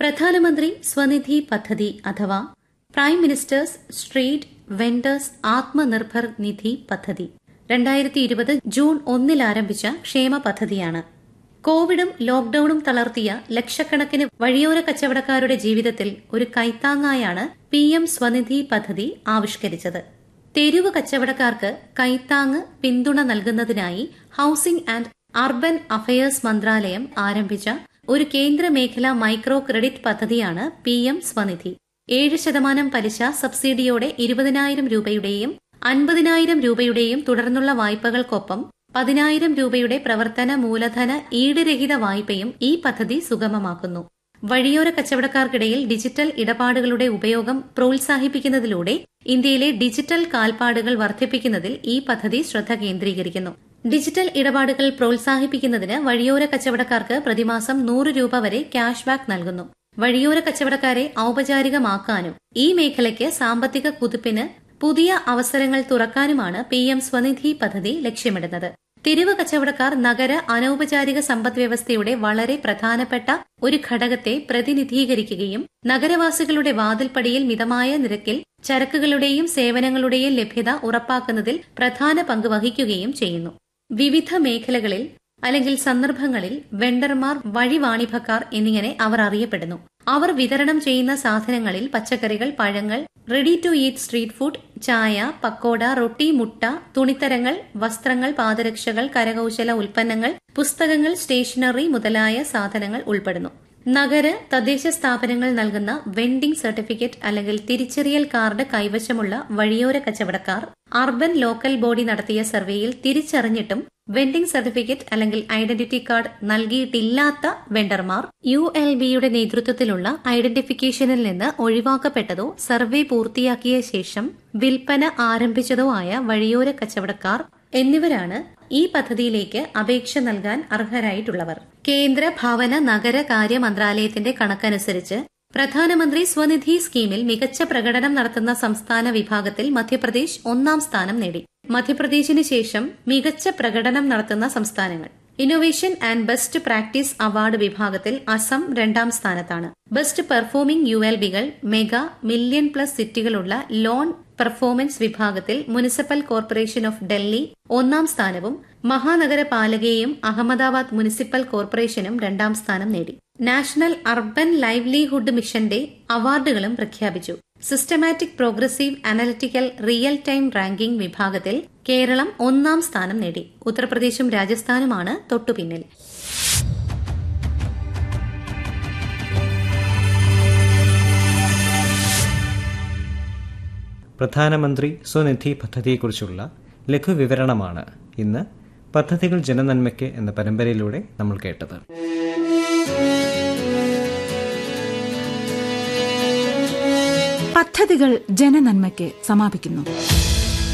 പ്രധാനമന്ത്രി സ്വനിധി പദ്ധതി അഥവാ prime minister's street vendors Atmanirbhar Nidhi പദ്ധതി രണ്ടായിരത്തി ഇരുപത് ജൂൺ ഒന്നിൽ ആരംഭിച്ച ക്ഷേമ പദ്ധതിയാണ് കോവിഡും ലോക്ഡൌണും തളർത്തിയ ലക്ഷക്കണക്കിന് വഴിയോര കച്ചവടക്കാരുടെ ജീവിതത്തിൽ ഒരു കൈത്താങ്ങായാണ് പി എം സ്വനിധി പദ്ധതി ആവിഷ്കരിച്ചത് തെരുവ് കച്ചവടക്കാർക്ക് കൈത്താങ് പിന്തുണ നൽകുന്നതിനായി ഹൌസിംഗ് ആൻഡ് അർബൻ അഫയേഴ്സ് മന്ത്രാലയം ആരംഭിച്ച ഒരു കേന്ദ്ര മേഖലാ മൈക്രോ ക്രെഡിറ്റ് പദ്ധതിയാണ് പി എം സ്വനിധി ഏഴ് ശതമാനം പലിശ സബ്സിഡിയോടെ ഇരുപതിനായിരം രൂപയുടെയും അൻപതിനായിരം രൂപയുടെയും തുടർന്നുള്ള വായ്പകൾക്കൊപ്പം പതിനായിരം രൂപയുടെ പ്രവർത്തന മൂലധന ഈടുരഹിത വായ്പയും ഈ പദ്ധതി സുഗമമാക്കുന്നു വഴിയോര കച്ചവടക്കാർക്കിടയിൽ ഡിജിറ്റൽ ഇടപാടുകളുടെ ഉപയോഗം പ്രോത്സാഹിപ്പിക്കുന്നതിലൂടെ ഇന്ത്യയിലെ ഡിജിറ്റൽ കാൽപ്പാടുകൾ വർദ്ധിപ്പിക്കുന്നതിൽ ഈ പദ്ധതി ശ്രദ്ധ കേന്ദ്രീകരിക്കുന്നു ഡിജിറ്റൽ ഇടപാടുകൾ പ്രോത്സാഹിപ്പിക്കുന്നതിന് വഴിയോര കച്ചവടക്കാർക്ക് പ്രതിമാസം നൂറ് രൂപ വരെ ക്യാഷ് ബാക്ക് നൽകുന്നു വഴിയോര കച്ചവടക്കാരെ ഔപചാരികമാക്കാനും ഈ മേഖലയ്ക്ക് സാമ്പത്തിക കുതിപ്പിന് പുതിയ അവസരങ്ങൾ തുറക്കാനുമാണ് പി എം സ്വനിധി പദ്ധതി ലക്ഷ്യമിടുന്നത് തെരുവ് കച്ചവടക്കാർ നഗര അനൌപചാരിക സമ്പദ്വ്യവസ്ഥയുടെ വളരെ പ്രധാനപ്പെട്ട ഒരു ഘടകത്തെ പ്രതിനിധീകരിക്കുകയും നഗരവാസികളുടെ വാതിൽപ്പടിയിൽ മിതമായ നിരക്കിൽ ചരക്കുകളുടെയും സേവനങ്ങളുടെയും ലഭ്യത ഉറപ്പാക്കുന്നതിൽ പ്രധാന പങ്ക് വഹിക്കുകയും ചെയ്യുന്നു വിവിധ മേഖലകളിൽ അല്ലെങ്കിൽ സന്ദർഭങ്ങളിൽ വെണ്ടർമാർ വഴിവാണിഭക്കാർ എന്നിങ്ങനെ അവർ അറിയപ്പെടുന്നു അവർ വിതരണം ചെയ്യുന്ന സാധനങ്ങളിൽ പച്ചക്കറികൾ പഴങ്ങൾ ready to eat street food ചായ പക്കോട റൊട്ടി മുട്ട തുണിത്തരങ്ങൾ വസ്ത്രങ്ങൾ പാദരക്ഷകൾ കരകൌശല ഉൽപ്പന്നങ്ങൾ പുസ്തകങ്ങൾ സ്റ്റേഷനറി മുതലായ സാധനങ്ങൾ ഉൾപ്പെടുന്നു നഗര തദ്ദേശ സ്ഥാപനങ്ങൾ നൽകുന്ന വെൻഡിംഗ് സർട്ടിഫിക്കറ്റ് അല്ലെങ്കിൽ തിരിച്ചറിയൽ കാർഡ് കൈവശമുള്ള വഴിയോര കച്ചവടക്കാർ അർബൻ ലോക്കൽ ബോഡി നടത്തിയ സർവേയിൽ തിരിച്ചറിഞ്ഞിട്ടും വെൻഡിംഗ് സർട്ടിഫിക്കറ്റ് അല്ലെങ്കിൽ ഐഡന്റിറ്റി കാർഡ് നൽകിയിട്ടില്ലാത്ത വെണ്ടർമാർ യു എൽ ബിയുടെ നേതൃത്വത്തിലുള്ള ഐഡന്റിഫിക്കേഷനിൽ നിന്ന് ഒഴിവാക്കപ്പെട്ടതോ സർവേ പൂർത്തിയാക്കിയ ശേഷം വിൽപ്പന ആരംഭിച്ചതോ ആയ വഴിയോര കച്ചവടക്കാർ എന്നിവരാണ് ഈ പദ്ധതിയിലേക്ക് അപേക്ഷ നൽകാൻ അർഹരായിട്ടുള്ളവർ കേന്ദ്ര ഭവന നഗരകാര്യ മന്ത്രാലയത്തിന്റെ കണക്കനുസരിച്ച് പ്രധാനമന്ത്രി സ്വനിധി സ്കീമിൽ മികച്ച പ്രകടനം നടത്തുന്ന സംസ്ഥാന വിഭാഗത്തിൽ മധ്യപ്രദേശ് ഒന്നാം സ്ഥാനം നേടി മധ്യപ്രദേശിന് ശേഷം മികച്ച പ്രകടനം നടത്തുന്ന സംസ്ഥാനങ്ങൾ innovation and best practice award വിഭാഗത്തിൽ അസം രണ്ടാം സ്ഥാനത്താണ് ബെസ്റ്റ് പെർഫോമിംഗ് യു എൽ ബികൾ മെഗാ മില്യൺ പ്ലസ് സിറ്റികളുള്ള ലോൺ പെർഫോമൻസ് വിഭാഗത്തിൽ മുനിസിപ്പൽ കോർപ്പറേഷൻ ഓഫ് ഡൽഹി ഒന്നാം സ്ഥാനവും മഹാനഗരപാലകയും അഹമ്മദാബാദ് മുനിസിപ്പൽ കോർപ്പറേഷനും രണ്ടാം സ്ഥാനം നേടി നാഷണൽ അർബൻ ലൈവ്ലിഹുഡ് മിഷന്റെ അവാർഡുകളും പ്രഖ്യാപിച്ചു systematic progressive analytical real time ranking വിഭാഗത്തിൽ കേരളം ഒന്നാം സ്ഥാനം നേടി ഉത്തർപ്രദേശും രാജസ്ഥാനുമാണ് തൊട്ടുപിന്നിൽ പ്രധാനമന്ത്രി സ്വനിധി പദ്ധതിയെക്കുറിച്ചുള്ള ലഘുവിവരണമാണ് ഇന്ന് പദ്ധതികൾ ജനനന്മയ്ക്ക് എന്ന പരമ്പരയിലൂടെ നമ്മൾ കേട്ടത് പദ്ധതികൾ ജനനന്മയ്ക്ക് സമാപിക്കുന്നു